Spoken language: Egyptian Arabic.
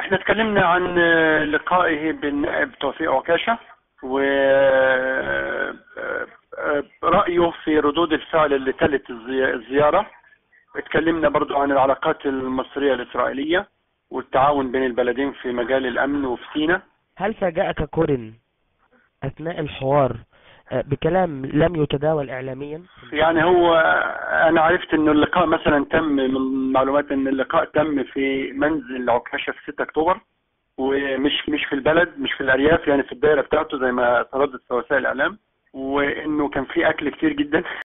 احنا اتكلمنا عن لقائه بالنائب توفيق عكاشة ورأيه في ردود الفعل اللي تلت الزي- الزيارة اتكلمنا برضو عن العلاقات المصرية الإسرائيلية والتعاون بين البلدين في مجال الأمن وفي سيناء هل فاجأك كورين أثناء الحوار آه، بكلام لم يتداول إعلاميا؟ يعني هو أنا عرفت إنه اللقاء مثلا تم من معلومات إن اللقاء تم في منزل عكاشة في 6 أكتوبر ومش مش في البلد مش في الأرياف يعني في الدائرة بتاعته زي ما تردد في وسائل الإعلام وإنه كان في أكل كتير جدا